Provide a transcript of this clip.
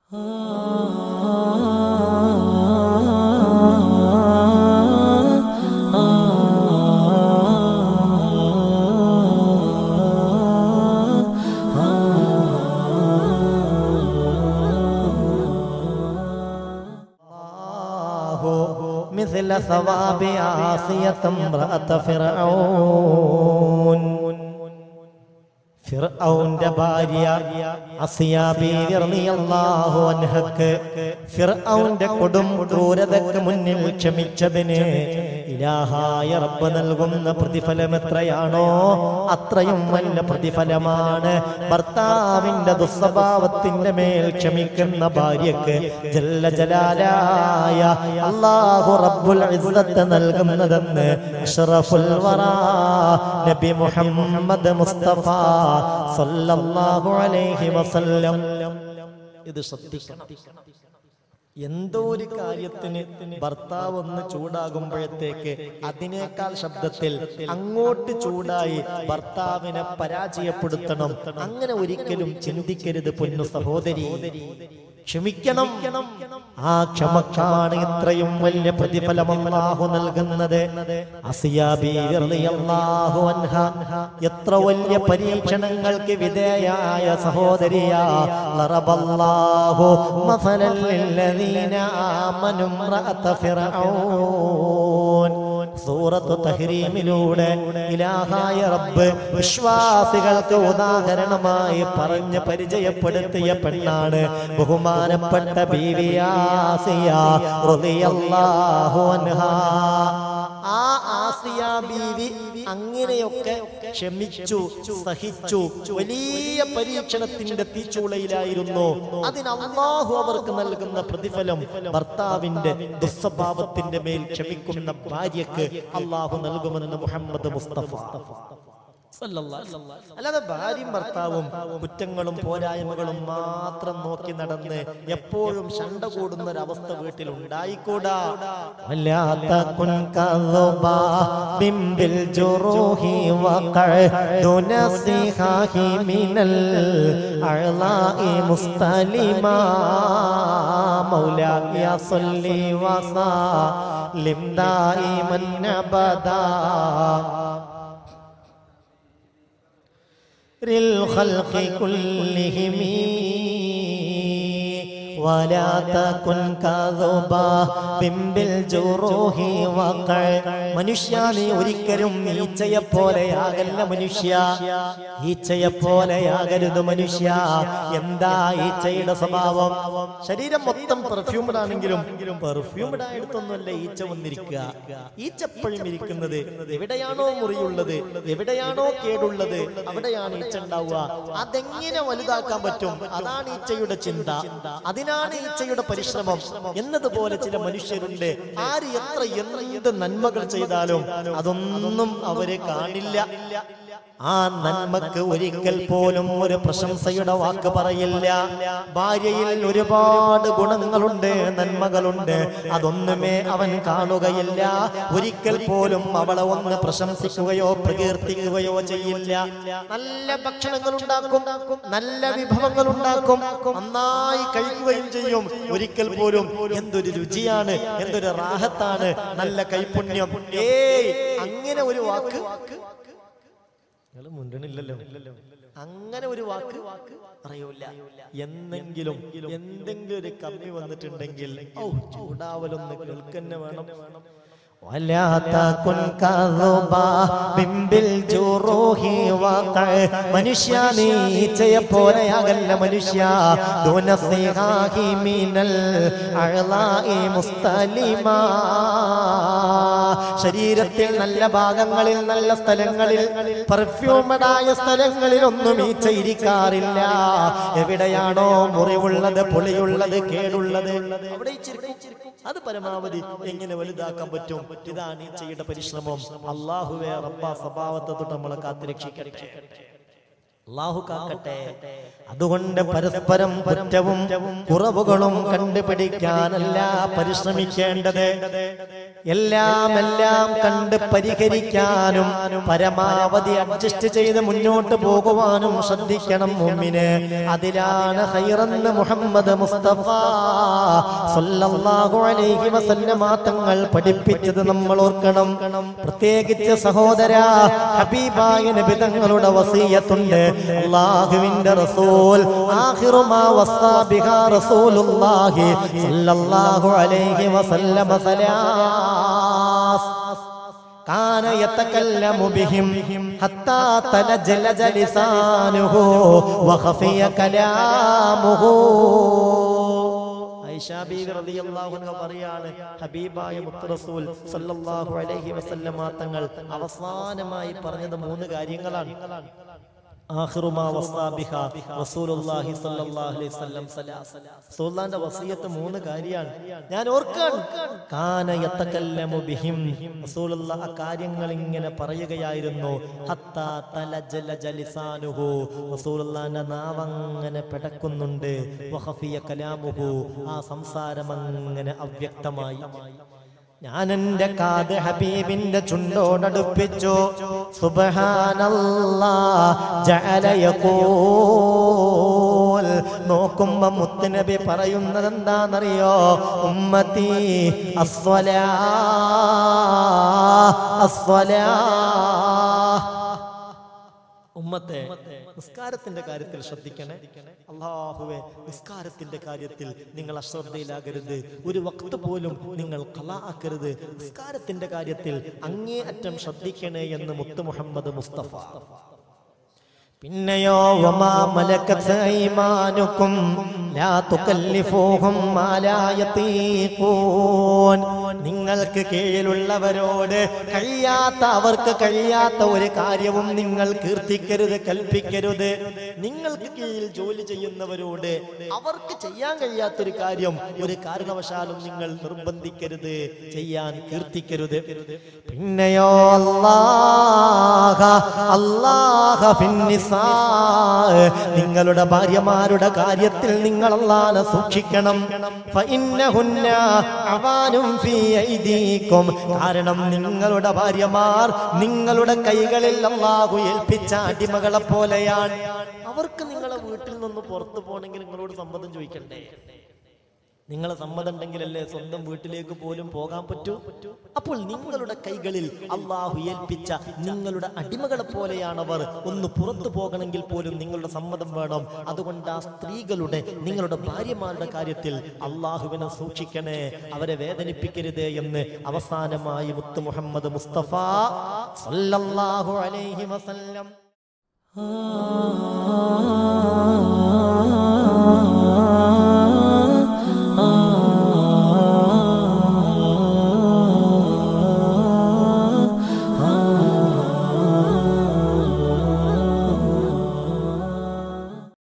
الله مثل ثواب عاصية امرأة فرعون ഫിർഔന്റെ ഭാര്യ അസിയ ബീവി റളിയല്ലാഹു അൻഹക്ക് ഫിർഔന്റെ കൊടും ക്രൂരതയ്ക്ക് മുന്നിൽ ക്ഷമിച്ചതിന് ഇലാഹായ റബ്ബ് നൽകുന്ന പ്രതിഫലം എത്രയാണോ അത്രയും വല്ല പ്രതിഫലമാണ് ഭർത്താവിന്റെ ദുസ്വഭാവത്തിന്റെ മേൽ ക്ഷമിക്കുന്ന ഭാര്യക്ക് ജല്ല ജലാലായ അല്ലാഹു റബ്ബുൽ ഇസ്സത്ത് നൽകുന്നതെന്ന് അഷ്റഫുൽ വറാ നബി മുഹമ്മദ് മുസ്തഫ സല്ലല്ലാഹു അലൈഹി വസല്ലം ഇത് ശ്രദ്ധിക്കണം എന്തോ ഒരു കാര്യത്തിന് ഭർത്താവ് ഒന്ന് ചൂടാകുമ്പോഴത്തേക്ക് അതിനേക്കാൾ ശബ്ദത്തിൽ അങ്ങോട്ട് ചൂടായി ഭർത്താവിനെ പരാജയപ്പെടുത്തണം അങ്ങനെ ഒരിക്കലും ചിന്തിക്കരുത് പൊന്നു സഹോദരി ക്ഷമിക്കണം ആ ക്ഷമക്കാണ് ഇത്രയും വലിയ പ്രതിഫലം അല്ലാഹു നൽകുന്നത് അസിയാ ബീവി റളിയല്ലാഹു അൻഹ എത്ര വലിയ പരീക്ഷണങ്ങൾക്ക് വിധേയായ സഹോദരിയാ ലറബല്ലാഹു മസലൻ ലില്ലദീന ആമനു ഇംറഅത ഫിർഔൻ സൂറത്ത് തഹ്രീമിലൂടെ ഇലാഹായ റബ്ബ് വിശ്വാസികൾക്ക് ഉദാഹരണമായി പറഞ്ഞ് പരിചയപ്പെടുത്തിയ പെണ്ണാണ് ബഹുമാനപ്പെട്ട ബീവിയാസിയ റളിയല്ലാഹു അൻഹാ ആ ആസിയ ബീവി അങ്ങനെയൊക്കെ ക്ഷമിച്ചു സഹിച്ചു വലിയ പരീക്ഷണത്തിന്റെ തീച്ചൂളയിലായിരുന്നു അതിന് അള്ളാഹു അവർക്ക് നൽകുന്ന പ്രതിഫലം ഭർത്താവിന്റെ ദുസ്വഭാവത്തിന്റെ മേൽ ക്ഷമിക്കുന്ന ഭാര്യക്ക് അള്ളാഹു നൽകുമെന്ന് മുഹമ്മദ് മുസ്തഫ അല്ലാതെ ഭാര്യയും ഭർത്താവും കുറ്റങ്ങളും പോരായ്മകളും മാത്രം നോക്കി നടന്ന് എപ്പോഴും ശണ്ട കൂടുന്ന ഒരു അവസ്ഥ വീട്ടിൽ ഉണ്ടായിക്കൂടാ വല്ലാത്ത കുൻകറുബാ ബിംബിൽ ജുറൂഹി വഖഅദുനസിഹാഹി മിനൽ അളാഇ മുസ്തലിമാ മൗലായ സല്ലി വസല്ലിം ദായിമൻ അബദാ للخلق كلهم ولا تكن كذبا بالجروح وقع മനുഷ്യ നീ ഒരിക്കലും ഈച്ചയെ പോലെയാകല്ല മനുഷ്യ ഈച്ചയെ പോലെയാകരുത് മനുഷ്യ എന്താ ഈച്ചയുടെ സ്വഭാവം ശരീരം മൊത്തം പെർഫ്യൂംഡ് ആണെങ്കിലും പെർഫ്യൂംഡ് ആയിടത്തൊന്നുമല്ല ഈച്ച വന്നിരിക്കുക ഈച്ച എപ്പോഴും ഇരിക്കുന്നത് എവിടെയാണോ മുറിയുള്ളത് എവിടെയാണോ കേടുള്ളത് അവിടെയാണ് ഈച്ച ഉണ്ടാവുക അതെങ്ങനെ വലുതാക്കാൻ പറ്റും അതാണ് ഈച്ചയുടെ ചിന്ത അതിനാണ് ഈച്ചയുടെ പരിശ്രമം എന്നതുപോലെ ചില മനുഷ്യരുണ്ട് ആര് എത്ര എന്ത് നന്മകൾ ചെയ്താലും അതൊന്നും അവര് കാണില്ല ആ നന്മക്ക് ഒരിക്കൽ പോലും ഒരു പ്രശംസയുടെ വാക്ക് പറയില്ല ഭാര്യയിൽ ഒരുപാട് ഗുണങ്ങളുണ്ട് നന്മകളുണ്ട് അതൊന്നുമേ അവൻ കാണുകയില്ല ഒരിക്കൽ പോലും അവളെ ഒന്ന് പ്രശംസിക്കുകയോ പ്രകീർത്തിക്കുകയോ ചെയ്യില്ല നല്ല ഭക്ഷണങ്ങൾ ഉണ്ടാക്കും നല്ല വിഭവങ്ങൾ ഉണ്ടാക്കും നന്നായി കഴിക്കുകയും ചെയ്യും ഒരിക്കൽ പോലും എന്തൊരു രുചിയാണ് എന്തൊരു റാഹത്താണ് നല്ല കൈപുണ്യം ഏയ് അങ്ങനെ ഒരു വാക്ക് നിങ്ങൾ മുണ്ടണില്ലല്ലോ അങ്ങനെ ഒരു വാക്ക് പറയൂല എന്നെങ്കിലും എന്തെങ്കിലും ഒരു കമ്മി വന്നിട്ടുണ്ടെങ്കിൽ ഓ ചൂടാവലൊന്ന് കേൾക്കന്നെ വേണം ولا تكن كذبا بالجروح وقع മനുഷ്യ നീച്ചയെ പോലെയാകല്ല മനുഷ്യ ദുനസിഹാഹി മിനൽ അളാഇ മുസ്തലിമാ ശരീരത്തിൽ നല്ല ഭാഗങ്ങളിൽ നല്ല സ്ഥലങ്ങളിൽ പെർഫ്യൂമഡായ സ്ഥലങ്ങളിൽ ഒന്നും ഈച്ച ഇരിക്കാറില്ല എവിടെയാണോ മുറിവുള്ളത് പൊളിയുള്ളത് കേടുള്ളത് അവിടെ ഈച്ചിരിക്കും. അത് പരമാവധി എങ്ങനെ വലുതാക്കാൻ പറ്റും ഇതാണ് ഈച്ചയുടെ പരിശ്രമം അള്ളാഹുവേ റബ്ബ സ്വഭാവത്തെ തൊട്ട് നമ്മളെ കാത്തുരക്ഷിക്കട്ടെ അള്ളാഹു കാക്കട്ടെ അതുകൊണ്ട് പരസ്പരം കുറ്റവും കുറവുകളും കണ്ടുപിടിക്കാനല്ല പരിശ്രമിക്കേണ്ടത് എല്ലാം എല്ലാം കണ്ട് പരിഹരിക്കാനും പരമാവധി അഡ്ജസ്റ്റ് ചെയ്ത് മുന്നോട്ട് പോകുവാനും ശ്രദ്ധിക്കണം മുമ്പിന് അതിലാണ് ഹൈറന്ന് മുഹമ്മദ് മുസ്തഫ സല്ലല്ലാഹു അലൈഹി വസല്ലമ തങ്ങൾ പഠിപ്പിച്ചത് നമ്മൾ ഓർക്കണം പ്രത്യേകിച്ച് സഹോദര ഹബീബായ നബി തങ്ങളുടെ വസീയത്തുണ്ട് അല്ലാഹുവിന്റെ റസൂൽ ആഖിറു മാ വസ്സാ ബിഹാ റസൂലുള്ളാഹി സല്ലല്ലാഹു അലൈഹി വസല്ലമ സലാസ് كان يتكلم بهم حتى تلجلج لسانه وخفي كلامه ഐഷാ ബീവി റളിയല്ലാഹു അൻഹ പറയാണ് ഹബീബായ മുത്ത് റസൂൽ സല്ലല്ലാഹു അലൈഹി വസല്ലമ തങ്ങൾ അവസാനമായി പറഞ്ഞത് മൂന്ന് കാര്യങ്ങളാണ് ആഖിറു മാ വസാ ബിഹാ റസൂലുള്ളാഹി സ്വല്ലല്ലാഹു അലൈഹി വസല്ലം സലാസ റസൂലുള്ളാഹിന്റെ വസിയത്ത് മൂന്ന് കാര്യമാണ് ഞാൻ ഓർക്കാൻ കാന യതകല്ലമു ബിഹിം റസൂലുള്ള ആ കാര്യങ്ങൾ ഇങ്ങനെ പറയുകയായിരുന്നു ഹത്താ തലജല ജലിസാനുഹു റസൂലുള്ളാഹിന്റെ നാവ് അങ്ങനെ പിടക്കുന്നുണ്ട് വഖഫിയ കലാമുഹു ആ സംസാരം അങ്ങനെ അവ്യക്തമായി ഞാൻ എന്റെ കാത് ഹബീബിന്റെ ചുണ്ടോടടുപ്പിച്ചു സുബ്ഹാനല്ലാ ജഅല യഖൂൽ നോക്കുമ്പോ മുത്തുനബി പറയുന്നത് എന്താണെന്നറിയോ ഉമ്മത്തി അസ്വലാ അസ്വലാ ഉമ്മത്തെ നിസ്കാരത്തിന്റെ കാര്യത്തിൽ ശ്രദ്ധിക്കണേ അള്ളാഹുവെ നിസ്കാരത്തിന്റെ കാര്യത്തിൽ നിങ്ങൾ അശ്രദ്ധയിലാകരുത് ഒരു വക്ത് പോലും നിങ്ങൾ കലാക്കരുത് നിസ്കാരത്തിന്റെ കാര്യത്തിൽ അങ്ങേ അറ്റം ശ്രദ്ധിക്കണേ എന്ന് മുത്ത് മുഹമ്മദ് മുസ്തഫ പിന്നെയോ വമാ മലക്കത്ത് ഐമാനുക്കും ലാ തുകല്ലിഫൂഹും മാ ലാ യതീഖൂൻ നിങ്ങൾക്ക് കീഴിലുള്ളവരോട് കഴിയാത്ത അവർക്ക് കഴിയാത്ത ഒരു കാര്യവും നിങ്ങൾ കീർത്തിക്കരുത് കൽപ്പിക്കരുത് നിങ്ങൾക്ക് കീഴിൽ ജോലി ചെയ്യുന്നവരോട് അവർക്ക് ചെയ്യാൻ കഴിയാത്തൊരു കാര്യം ഒരു കാരണവശാലും നിങ്ങൾ നിർബന്ധിക്കരുത് ചെയ്യാൻ കീർത്തിക്കരുത് പിന്നെയോ അല്ലാഹ അല്ലാഹ ഫിന്നിസാ നിങ്ങളുടെ ഭാര്യമാരുടെ കാര്യത്തിൽ നിങ്ങൾ അല്ലാതെ സൂക്ഷിക്കണം ഫഇന്നഹുന്ന അവാനും ഫീ ഐദീകും കാരണം നിങ്ങളുടെ ഭാര്യമാർ നിങ്ങളുടെ കൈകളിൽ അല്ലാഹു ഏൽപ്പിച്ച അടിമകളെ പോലെയാണ് അവർക്ക് നിങ്ങളെ വീട്ടിൽ നിന്ന് പുറത്തു പോകണമെങ്കിൽ നിങ്ങളോട് സമ്മതം ചോദിക്കണ്ടേ നിങ്ങളെ സമ്മതം ഉണ്ടെങ്കിലല്ലേ സ്വന്തം വീട്ടിലേക്ക് പോലും പോകാൻ പറ്റൂ അപ്പോൾ നിങ്ങളുടെ കൈകളിൽ അള്ളാഹു ഏൽപ്പിച്ച നിങ്ങളുടെ അടിമകളെ പോലെയാണവർ ഒന്ന് പുറത്തു പോകണമെങ്കിൽ പോലും നിങ്ങളുടെ സമ്മതം വേണം അതുകൊണ്ട് ആ സ്ത്രീകളുടെ നിങ്ങളുടെ ഭാര്യമാരുടെ കാര്യത്തിൽ അള്ളാഹുവിനെ സൂക്ഷിക്കണേ അവരെ വേദനിപ്പിക്കരുത് എന്ന് അവസാനമായി മുത്ത് മുഹമ്മദ് മുസ്തഫ സല്ലല്ലാഹു അലൈഹി വസല്ലം